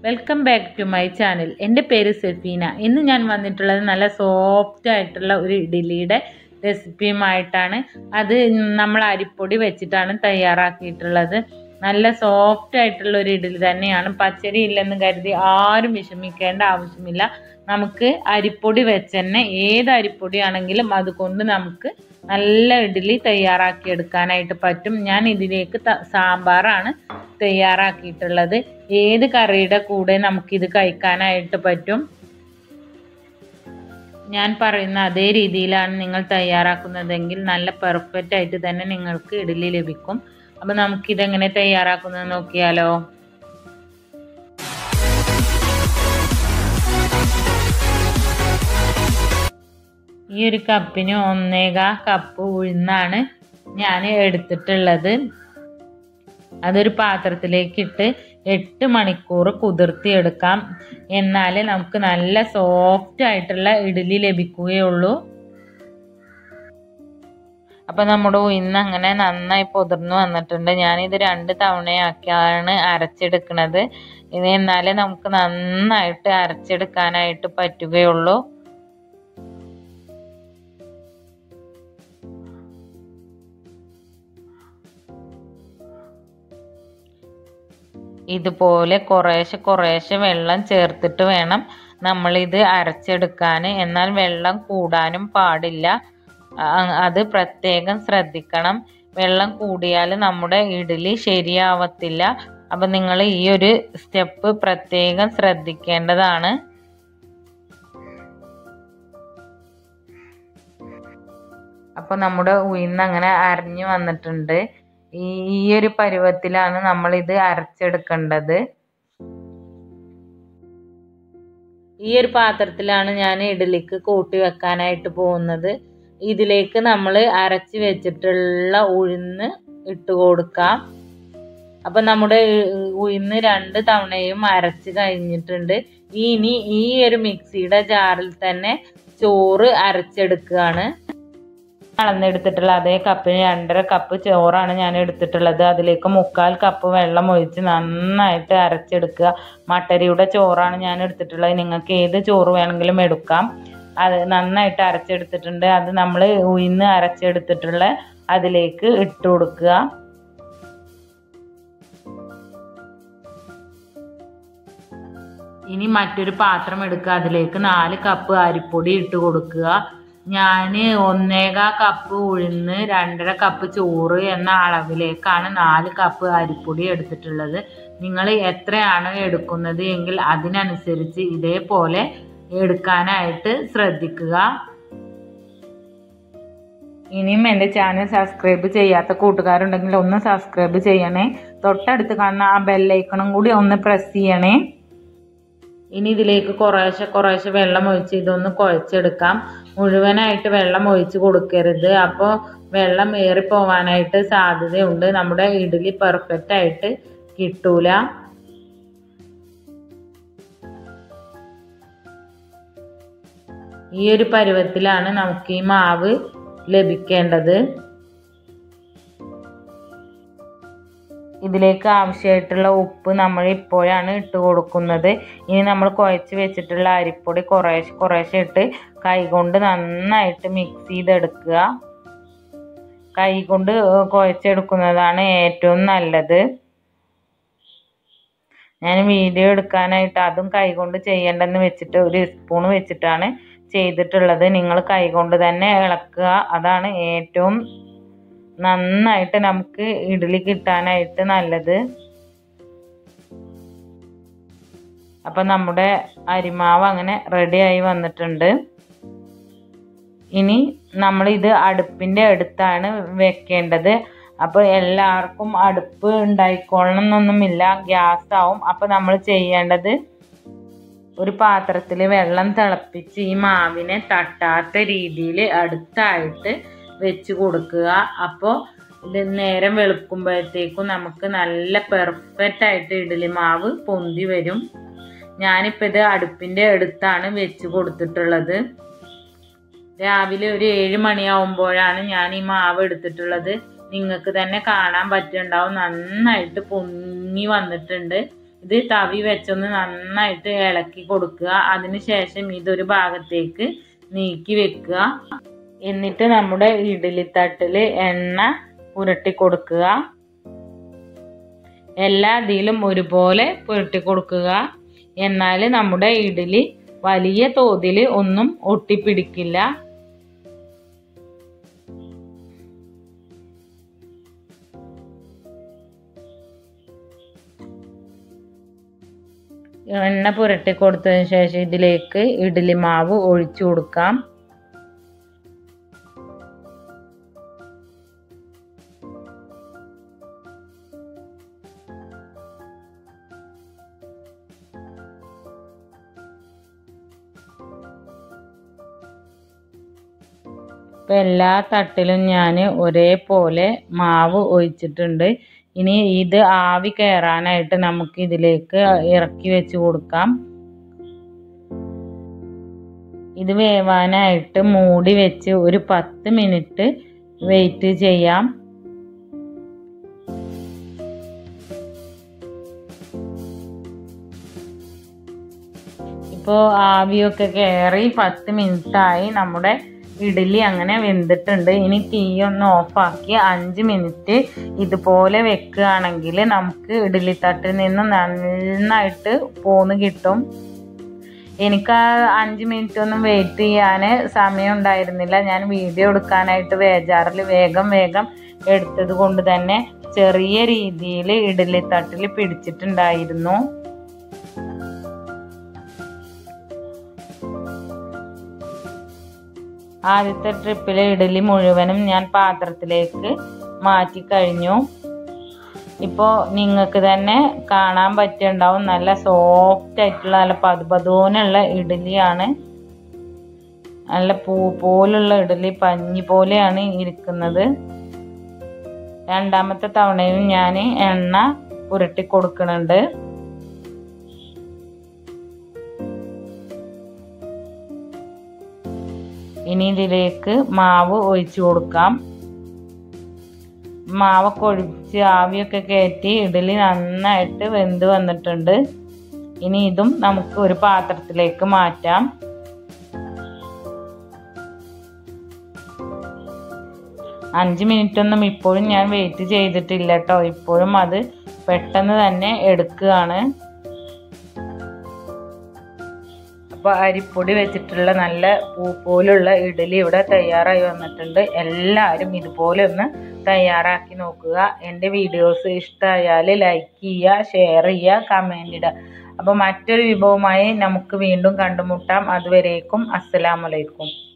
welcome back to my channel എൻ്റെ പേര് സെഫീന ഇന്ന് ഞാൻ വന്നിട്ടുള്ളത് നല്ല സോഫ്റ്റ് ആയിട്ടുള്ള ഒരു ഇഡ്ഡലിയുടെ റെസിപ്പിയുമായിട്ടാണ് അത് നമ്മൾ അരിപ്പൊടി വെച്ചിട്ടാണ് തയ്യാറാക്കിയിട്ടുള്ളത് നല്ല സോഫ്റ്റ് ആയിട്ടുള്ള ഒരു ഇഡ്ഡലി തന്നെയാണ് പച്ചരി ഇല്ലെന്ന് കരുതി ആരും വിഷമിക്കേണ്ട ആവശ്യമില്ല നമുക്ക് അരിപ്പൊടി വെച്ച് തന്നെ ഏത് അരിപ്പൊടിയാണെങ്കിലും അതുകൊണ്ട് നമുക്ക് നല്ല ഇഡ്ഡലി തയ്യാറാക്കി എടുക്കാനായിട്ട് പറ്റും ഞാൻ ഇതിലേക്ക് സാമ്പാറാണ് തയ്യാറാക്കിയിട്ടുള്ളത് ഏത് കറിയുടെ കൂടെ നമുക്കിത് കഴിക്കാനായിട്ട് പറ്റും ഞാൻ പറയുന്ന അതേ രീതിയിലാണ് നിങ്ങൾ തയ്യാറാക്കുന്നതെങ്കിൽ നല്ല പെർഫെക്റ്റ് ആയിട്ട് തന്നെ നിങ്ങൾക്ക് ഇഡ്ഡലി ലഭിക്കും അപ്പോൾ നമുക്കിതെങ്ങനെ തയ്യാറാക്കുന്നത് നോക്കിയാലോ ഈ ഒരു കപ്പിന് ഒന്നേകാ കപ്പ് ഉഴുന്നാണ് ഞാൻ എടുത്തിട്ടുള്ളത് അതൊരു പാത്രത്തിലേക്കിട്ട് എട്ട് മണിക്കൂർ കുതിർത്തിയെടുക്കാം എന്നാൽ നമുക്ക് നല്ല സോഫ്റ്റ് ആയിട്ടുള്ള ഇഡ്ഡലി ലഭിക്കുകയുള്ളൂ അപ്പോൾ നമ്മുടെ ഉയർന്ന് അങ്ങനെ നന്നായി പൊതിർന്നു വന്നിട്ടുണ്ട് ഞാനിത് രണ്ട് തവണയാക്കിയാണ് അരച്ചെടുക്കുന്നത് ഇത് എന്നാലേ നമുക്ക് നന്നായിട്ട് അരച്ചെടുക്കാനായിട്ട് പറ്റുകയുള്ളൂ ഇതുപോലെ കുറേശ്ശെ കുറേശ്ശെ വെള്ളം ചേർത്തിട്ട് വേണം നമ്മളിത് അരച്ചെടുക്കാൻ എന്നാൽ വെള്ളം കൂടാനും പാടില്ല അത് പ്രത്യേകം ശ്രദ്ധിക്കണം വെള്ളം കൂടിയാൽ നമ്മുടെ ഇഡ്ഡലി ശരിയാവത്തില്ല അപ്പം നിങ്ങൾ ഈ ഒരു സ്റ്റെപ്പ് പ്രത്യേകം ശ്രദ്ധിക്കേണ്ടതാണ് അപ്പോൾ നമ്മുടെ ഉയർന്ന് അങ്ങനെ അരിഞ്ഞു വന്നിട്ടുണ്ട് ഈ ഈ ഒരു പരുവത്തിലാണ് നമ്മൾ ഇത് അരച്ചെടുക്കേണ്ടത് ഈ ഒരു പാത്രത്തിലാണ് ഞാൻ ഇഡ്ഡലിക്ക് കൂട്ടി വെക്കാനായിട്ട് പോകുന്നത് ഇതിലേക്ക് നമ്മൾ അരച്ച് വെച്ചിട്ടുള്ള ഉഴുന്ന് ഇട്ട് കൊടുക്കാം അപ്പം നമ്മുടെ ഉഴുന്ന് രണ്ട് തവണയും അരച്ച് കഴിഞ്ഞിട്ടുണ്ട് ഇനി ഈ ഒരു മിക്സിയുടെ ജാറിൽ തന്നെ ചോറ് അരച്ചെടുക്കുകയാണ് അളന്നെടുത്തിട്ടുള്ള അതേ കപ്പിന് രണ്ടര കപ്പ് ചോറാണ് ഞാൻ എടുത്തിട്ടുള്ളത് അതിലേക്ക് മുക്കാൽ കപ്പ് വെള്ളം ഒഴിച്ച് നന്നായിട്ട് അരച്ചെടുക്കുക മട്ടരിയുടെ ചോറാണ് ഞാൻ എടുത്തിട്ടുള്ളത് നിങ്ങൾക്ക് ഏത് ചോറ് വേണമെങ്കിലും എടുക്കാം അത് നന്നായിട്ട് അരച്ചെടുത്തിട്ടുണ്ട് അത് നമ്മൾ ഉയിന്ന് അരച്ചെടുത്തിട്ടുള്ള അതിലേക്ക് ഇട്ട് കൊടുക്കുക ഇനി മറ്റൊരു പാത്രം എടുക്കുക അതിലേക്ക് നാല് കപ്പ് അരിപ്പൊടി ഇട്ട് കൊടുക്കുക ഞാൻ ഒന്നേകാ കപ്പ് ഉഴുന്ന് രണ്ടര കപ്പ് ചോറ് എന്ന അളവിലേക്കാണ് നാല് കപ്പ് അരിപ്പൊടി എടുത്തിട്ടുള്ളത് നിങ്ങൾ എത്രയാണ് എടുക്കുന്നത് എങ്കിൽ അതിനനുസരിച്ച് ഇതേപോലെ എടുക്കാനായിട്ട് ശ്രദ്ധിക്കുക ഇനിയും എൻ്റെ ചാനൽ സബ്സ്ക്രൈബ് ചെയ്യാത്ത കൂട്ടുകാരുണ്ടെങ്കിൽ ഒന്ന് സബ്സ്ക്രൈബ് ചെയ്യണേ തൊട്ടടുത്ത് കാണുന്ന ആ ബെല്ലൈക്കണും കൂടി ഒന്ന് പ്രസ് ചെയ്യണേ ഇനി ഇതിലേക്ക് കുറേശ്ശെ കുറേശ്ശെ വെള്ളം ഒഴിച്ച് ഇതൊന്ന് കുഴച്ചെടുക്കാം മുഴുവനായിട്ട് വെള്ളം ഒഴിച്ച് കൊടുക്കരുത് അപ്പോൾ വെള്ളം ഏറിപ്പോവാനായിട്ട് സാധ്യതയുണ്ട് നമ്മുടെ ഇഡ്ഡലി പെർഫെക്റ്റ് ആയിട്ട് കിട്ടൂല ഈ ഒരു പരുവത്തിലാണ് നമുക്ക് ഈ മാവ് ലഭിക്കേണ്ടത് ഇതിലേക്ക് ആവശ്യമായിട്ടുള്ള ഉപ്പ് നമ്മൾ ഇപ്പോഴാണ് ഇട്ട് കൊടുക്കുന്നത് ഇനി നമ്മൾ കുഴച്ച് വെച്ചിട്ടുള്ള അരിപ്പൊടി കുറേശ്ശെ കുറേശ്ശെ ഇട്ട് കൈകൊണ്ട് നന്നായിട്ട് മിക്സ് ചെയ്തെടുക്കുക കൈകൊണ്ട് കുഴച്ചെടുക്കുന്നതാണ് ഏറ്റവും നല്ലത് ഞാൻ വീഡിയോ എടുക്കാനായിട്ട് അതും കൈകൊണ്ട് ചെയ്യേണ്ടെന്ന് വെച്ചിട്ട് ഒരു സ്പൂൺ വെച്ചിട്ടാണ് ചെയ്തിട്ടുള്ളത് നിങ്ങൾ കൈകൊണ്ട് തന്നെ ഇളക്കുക അതാണ് ഏറ്റവും നന്നായിട്ട് നമുക്ക് ഇഡ്ഡലി കിട്ടാനായിട്ട് നല്ലത് അപ്പം നമ്മുടെ അരിമാവ് അങ്ങനെ റെഡിയായി വന്നിട്ടുണ്ട് ഇനി നമ്മളിത് അടുപ്പിൻ്റെ അടുത്താണ് വെക്കേണ്ടത് അപ്പോൾ എല്ലാവർക്കും അടുപ്പ് ഉണ്ടായിക്കൊള്ളണം എന്നൊന്നുമില്ല ഗ്യാസ് ആവും അപ്പോൾ നമ്മൾ ചെയ്യേണ്ടത് ഒരു പാത്രത്തിൽ വെള്ളം തിളപ്പിച്ച് ഈ മാവിനെ തട്ടാത്ത രീതിയിൽ അടുത്തായിട്ട് വെച്ച് കൊടുക്കുക അപ്പോൾ ഇത് നേരം വെളുക്കുമ്പോഴത്തേക്കും നമുക്ക് നല്ല പെർഫെക്റ്റ് ആയിട്ട് ഇഡ്ഡലി മാവ് പൊന്തി വരും ഞാനിപ്പോൾ ഇത് അടുപ്പിൻ്റെ അടുത്താണ് വെച്ച് കൊടുത്തിട്ടുള്ളത് രാവിലെ ഒരു ഏഴ് മണിയാവുമ്പോഴാണ് ഞാൻ ഈ മാവ് എടുത്തിട്ടുള്ളത് നിങ്ങൾക്ക് തന്നെ കാണാൻ പറ്റുന്നുണ്ടാവും നന്നായിട്ട് പൊങ്ങി വന്നിട്ടുണ്ട് ഇത് തവി വെച്ചൊന്ന് നന്നായിട്ട് ഇളക്കി കൊടുക്കുക അതിനുശേഷം ഇതൊരു ഭാഗത്തേക്ക് നീക്കി വെക്കുക എന്നിട്ട് നമ്മുടെ ഇഡ്ഡലിത്തട്ടിൽ എണ്ണ പുരട്ടി കൊടുക്കുക എല്ലാ ഇതിലും ഒരുപോലെ പുരട്ടി കൊടുക്കുക എന്നാൽ നമ്മുടെ ഇഡ്ഡലി വലിയ തോതിൽ ഒന്നും ഒട്ടിപ്പിടിക്കില്ല എണ്ണ പുരട്ടി കൊടുത്തതിന് ശേഷം ഇതിലേക്ക് ഇഡ്ഡലി മാവ് ഒഴിച്ചു കൊടുക്കാം ഇപ്പം എല്ലാ തട്ടിലും ഞാൻ ഒരേപോലെ മാവ് ഒഴിച്ചിട്ടുണ്ട് ഇനി ഇത് ആവി കയറാനായിട്ട് നമുക്ക് ഇതിലേക്ക് ഇറക്കി വെച്ച് കൊടുക്കാം ഇത് വേവാനായിട്ട് മൂടി വെച്ച് ഒരു പത്ത് മിനിറ്റ് വെയിറ്റ് ചെയ്യാം ഇപ്പോൾ ആവിയൊക്കെ കയറി പത്ത് മിനിറ്റായി നമ്മുടെ ഇഡ്ഡലി അങ്ങനെ വെന്തിട്ടുണ്ട് ഇനി തീ ഒന്ന് ഓഫാക്കി അഞ്ച് മിനിറ്റ് ഇതുപോലെ വെക്കുകയാണെങ്കിൽ നമുക്ക് ഇഡ്ഡലി തട്ടിൽ നിന്ന് നന്നായിട്ട് പോന്ന് കിട്ടും എനിക്ക് ആ അഞ്ച് മിനിറ്റ് ഒന്നും വെയിറ്റ് ചെയ്യാൻ സമയം ഉണ്ടായിരുന്നില്ല ഞാൻ വീഡിയോ എടുക്കാനായിട്ട് വേജാറിൽ വേഗം വേഗം എടുത്തത് കൊണ്ട് തന്നെ ചെറിയ രീതിയിൽ ഇഡ്ഡലി തട്ടിൽ പിടിച്ചിട്ടുണ്ടായിരുന്നു ആദ്യത്തെ ട്രിപ്പിലെ ഇഡലി മുഴുവനും ഞാൻ പാത്രത്തിലേക്ക് മാറ്റി കഴിഞ്ഞു ഇപ്പോൾ നിങ്ങൾക്ക് തന്നെ കാണാൻ പറ്റുണ്ടാവും നല്ല സോഫ്റ്റ് ആയിട്ടുള്ള നല്ല പതുപതൂനുള്ള ഇഡലിയാണ് നല്ല പൂ പോലുള്ള ഇഡലി പഞ്ഞി പോലെയാണ് ഇരിക്കുന്നത് രണ്ടാമത്തെ തവണയും ഞാൻ എണ്ണ പുരട്ടി കൊടുക്കുന്നുണ്ട് ഇനി ഇതിലേക്ക് മാവ് ഒഴിച്ചു കൊടുക്കാം മാവൊക്കെ ഒഴിച്ച് ആവിയൊക്കെ കയറ്റി ഇഡലി നന്നായിട്ട് വെന്ത് വന്നിട്ടുണ്ട് ഇനി ഇതും നമുക്ക് ഒരു പാത്രത്തിലേക്ക് മാറ്റാം അഞ്ച് മിനിറ്റ് ഒന്നും ഇപ്പോഴും ഞാൻ വെയിറ്റ് ചെയ്തിട്ടില്ല കേട്ടോ ഇപ്പോഴും അത് പെട്ടെന്ന് തന്നെ എടുക്കുകയാണ് അപ്പോൾ അരിപ്പൊടി വെച്ചിട്ടുള്ള നല്ല പൂ പോലുള്ള ഇഡലി ഇവിടെ തയ്യാറായി വന്നിട്ടുണ്ട് എല്ലാവരും ഇതുപോലെ ഒന്ന് തയ്യാറാക്കി നോക്കുക എൻ്റെ വീഡിയോസ് ഇഷ്ടമായാൽ ലൈക്ക് ചെയ്യുക ഷെയർ ചെയ്യുക കമൻ്റ് ഇടുക അപ്പോൾ മറ്റൊരു വിഭവമായി നമുക്ക് വീണ്ടും കണ്ടുമുട്ടാം അതുവരേക്കും അസ്സലാമലൈക്കും